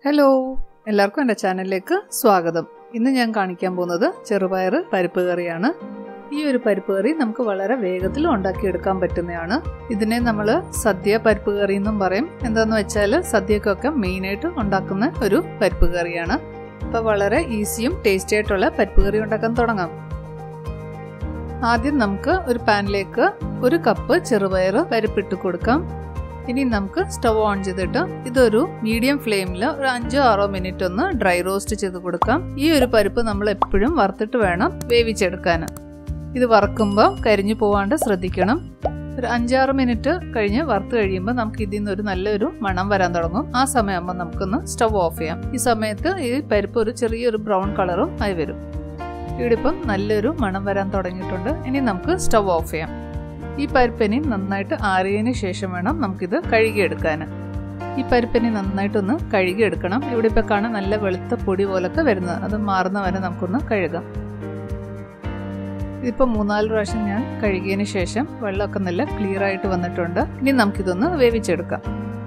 hello എല്ലാവർക്കും എൻ്റെ ചാനലിലേക്ക് സ്വാഗതം ഇന്ന് ഞാൻ കാണിക്കാൻ പോകുന്നത് ചെറുപയർ പരിപ്പ് കറിയാണ് ഈ ഒരു പരിപ്പ് കറി നമുക്ക് വളരെ വേഗത്തിൽ ഉണ്ടാക്കിയെടുക്കാൻ പറ്റുന്നതാണ് ഇതിനെ നമ്മൾ സദ്യ പരിപ്പ് കറി എന്നും പറയും എന്താന്ന് വെച്ചാൽ സദ്യക്കൊക്കെ മെയിനായിട്ട് ഉണ്ടാക്കുന്ന ഒരു പരിപ്പ് കറിയാണ് അപ്പോൾ വളരെ ഈസിയും ടേസ്റ്റി ആയിട്ടുള്ള പരിപ്പ് കറി ഉണ്ടാക്കാൻ തുടങ്ങാം ആദ്യം നമുക്ക് ഒരു പാനിലേക്ക് ഒരു കപ്പ് ചെറുപയർ പരിപ്പിട്ട് കൊടുക്കാം ഇനി നമുക്ക് സ്റ്റവ് ഓൺ ചെയ്തിട്ട് ഇതൊരു മീഡിയം ഫ്ലെയിമിൽ ഒരു അഞ്ചോ ആറോ മിനിറ്റ് ഒന്ന് ഡ്രൈ റോസ്റ്റ് ചെയ്ത് കൊടുക്കാം ഈ ഒരു പരിപ്പ് നമ്മൾ എപ്പോഴും വറുത്തിട്ട് വേണം വേവിച്ചെടുക്കാൻ ഇത് വറക്കുമ്പോൾ കരിഞ്ഞു പോവാണ്ട് ശ്രദ്ധിക്കണം ഒരു അഞ്ചാറ് മിനിറ്റ് കഴിഞ്ഞ് വറുത്ത് കഴിയുമ്പോൾ നമുക്ക് ഇതിൽ നിന്ന് ഒരു നല്ലൊരു മണം വരാൻ തുടങ്ങും ആ സമയമാകുമ്പോൾ നമുക്കൊന്ന് സ്റ്റവ് ഓഫ് ചെയ്യാം ഈ സമയത്ത് ഈ പരിപ്പ് ഒരു ചെറിയൊരു ബ്രൗൺ കളറും ആയി വരും ഇവിടെ ഇപ്പം നല്ലൊരു മണം വരാൻ തുടങ്ങിയിട്ടുണ്ട് ഇനി നമുക്ക് സ്റ്റവ് ഓഫ് ചെയ്യാം ഈ പരിപ്പിനി നന്നായിട്ട് ആറിയതിന് ശേഷം വേണം നമുക്കിത് കഴുകിയെടുക്കാൻ ഈ പരിപ്പിനി നന്നായിട്ടൊന്ന് കഴുകിയെടുക്കണം ഇവിടെ ഇപ്പോൾ കാണാൻ നല്ല വെളുത്ത പൊടി പോലൊക്കെ വരുന്നത് അത് മാറുന്ന വരെ നമുക്കൊന്ന് കഴുകാം ഇതിപ്പോൾ മൂന്നാല് പ്രാവശ്യം ഞാൻ കഴുകിയതിന് ശേഷം വെള്ളമൊക്കെ നല്ല ക്ലിയർ ആയിട്ട് വന്നിട്ടുണ്ട് ഇനി നമുക്കിതൊന്ന് വേവിച്ചെടുക്കാം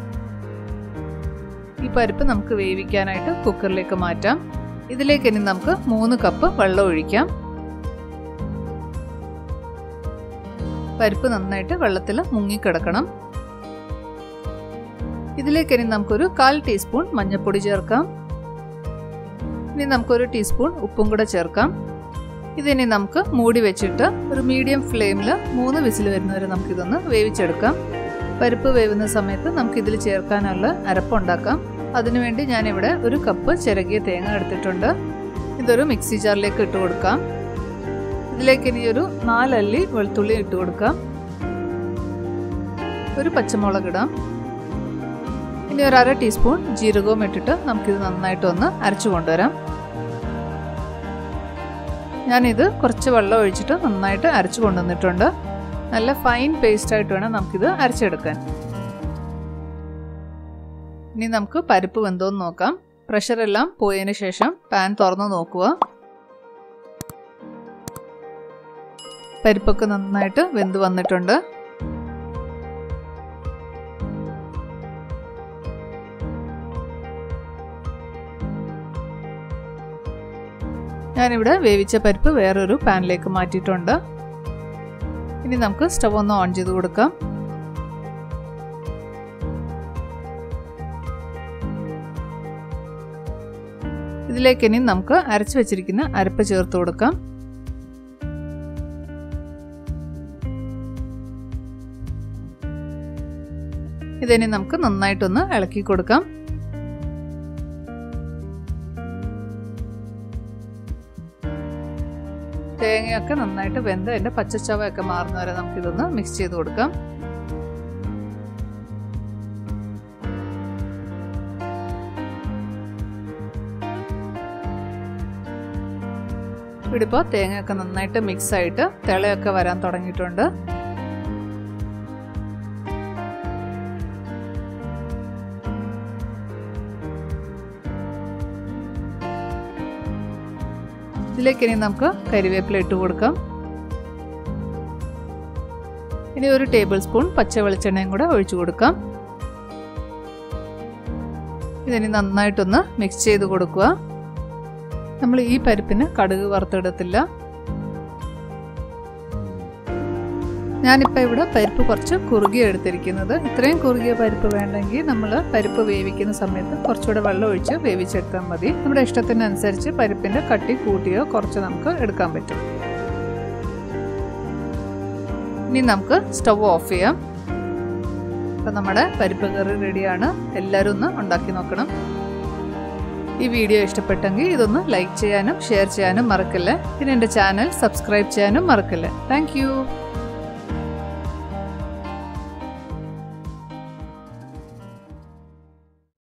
ഈ പരിപ്പ് നമുക്ക് വേവിക്കാനായിട്ട് കുക്കറിലേക്ക് മാറ്റാം ഇതിലേക്ക് ഇനി നമുക്ക് മൂന്ന് കപ്പ് വെള്ളം ഒഴിക്കാം പരിപ്പ് നന്നായിട്ട് വെള്ളത്തിൽ മുങ്ങിക്കിടക്കണം ഇതിലേക്ക് ഇനി നമുക്കൊരു കാൽ ടീസ്പൂൺ മഞ്ഞൾപ്പൊടി ചേർക്കാം ഇനി നമുക്കൊരു ടീസ്പൂൺ ഉപ്പും കൂടെ ചേർക്കാം ഇതിനി നമുക്ക് മൂടി വെച്ചിട്ട് ഒരു മീഡിയം ഫ്ലെയിമിൽ മൂന്ന് വിസിൽ വരുന്നവരെ നമുക്കിതൊന്ന് വേവിച്ചെടുക്കാം പരിപ്പ് വേവുന്ന സമയത്ത് നമുക്ക് ഇതിൽ ചേർക്കാനുള്ള അരപ്പുണ്ടാക്കാം അതിനുവേണ്ടി ഞാനിവിടെ ഒരു കപ്പ് ചിരകിയ തേങ്ങ എടുത്തിട്ടുണ്ട് ഇതൊരു മിക്സി ജാറിലേക്ക് ഇട്ട് കൊടുക്കാം ഇതിലേക്ക് ഇനി ഒരു നാലല്ലി വെളുത്തുള്ളി ഇട്ട് കൊടുക്കാം ഒരു പച്ചമുളക് ഇടാം ഇനി ഒരു അര ടീസ്പൂൺ ജീരകവും ഇട്ടിട്ട് നമുക്കിത് നന്നായിട്ടൊന്ന് അരച്ചു കൊണ്ടുവരാം ഞാനിത് കുറച്ച് വെള്ളം ഒഴിച്ചിട്ട് നന്നായിട്ട് അരച്ചു കൊണ്ടുവന്നിട്ടുണ്ട് നല്ല ഫൈൻ പേസ്റ്റ് ആയിട്ട് വേണം നമുക്കിത് അരച്ചെടുക്കാൻ ഇനി നമുക്ക് പരിപ്പ് വെന്തോന്ന് നോക്കാം പ്രഷറെല്ലാം പോയതിന് ശേഷം പാൻ തുറന്ന് നോക്കുക പരിപ്പൊക്കെ നന്നായിട്ട് വെന്ത് വന്നിട്ടുണ്ട് ഞാനിവിടെ വേവിച്ച പരിപ്പ് വേറൊരു പാനിലേക്ക് മാറ്റിയിട്ടുണ്ട് ഇനി നമുക്ക് സ്റ്റവ് ഒന്ന് ഓൺ ചെയ്ത് കൊടുക്കാം ഇതിലേക്ക് ഇനി നമുക്ക് അരച്ചു വെച്ചിരിക്കുന്ന അരപ്പ് ചേർത്ത് കൊടുക്കാം ഇതിനി നമുക്ക് നന്നായിട്ടൊന്ന് ഇളക്കി കൊടുക്കാം തേങ്ങയൊക്കെ നന്നായിട്ട് വെന്ത് അതിൻ്റെ പച്ചച്ചവയൊക്കെ മാറുന്ന വരെ നമുക്കിതൊന്ന് മിക്സ് ചെയ്ത് കൊടുക്കാം ഇവിടെ ഇപ്പോൾ തേങ്ങയൊക്കെ നന്നായിട്ട് മിക്സ് ആയിട്ട് തിളയൊക്കെ വരാൻ തുടങ്ങിയിട്ടുണ്ട് ഇതിലേക്ക് ഇനി നമുക്ക് കരിവേപ്പില ഇട്ട് കൊടുക്കാം ഇനി ഒരു ടേബിൾ സ്പൂൺ പച്ച വെളിച്ചെണ്ണയും കൂടെ ഒഴിച്ചു കൊടുക്കാം ഇതിനി നന്നായിട്ടൊന്ന് മിക്സ് ചെയ്ത് കൊടുക്കുക നമ്മൾ ഈ പരിപ്പിന് കടുക് വറുത്തെടുത്തില്ല ഞാനിപ്പോൾ ഇവിടെ പരിപ്പ് കുറച്ച് കുറുകിയ എടുത്തിരിക്കുന്നത് ഇത്രയും കുറുകിയ പരിപ്പ് വേണ്ടെങ്കിൽ നമ്മൾ പരിപ്പ് വേവിക്കുന്ന സമയത്ത് കുറച്ചുകൂടെ വെള്ളം ഒഴിച്ച് വേവിച്ചെടുത്താൽ മതി നമ്മുടെ ഇഷ്ടത്തിനനുസരിച്ച് പരിപ്പിൻ്റെ കട്ടി കൂട്ടിയോ കുറച്ച് നമുക്ക് എടുക്കാൻ പറ്റും ഇനി നമുക്ക് സ്റ്റവ് ഓഫ് ചെയ്യാം അപ്പം നമ്മുടെ പരിപ്പ് കറി റെഡിയാണ് എല്ലാവരും ഒന്ന് ഉണ്ടാക്കി നോക്കണം ഈ വീഡിയോ ഇഷ്ടപ്പെട്ടെങ്കിൽ ഇതൊന്ന് ലൈക്ക് ചെയ്യാനും ഷെയർ ചെയ്യാനും മറക്കല്ലേ പിന്നെ എൻ്റെ ചാനൽ സബ്സ്ക്രൈബ് ചെയ്യാനും മറക്കല്ലേ താങ്ക്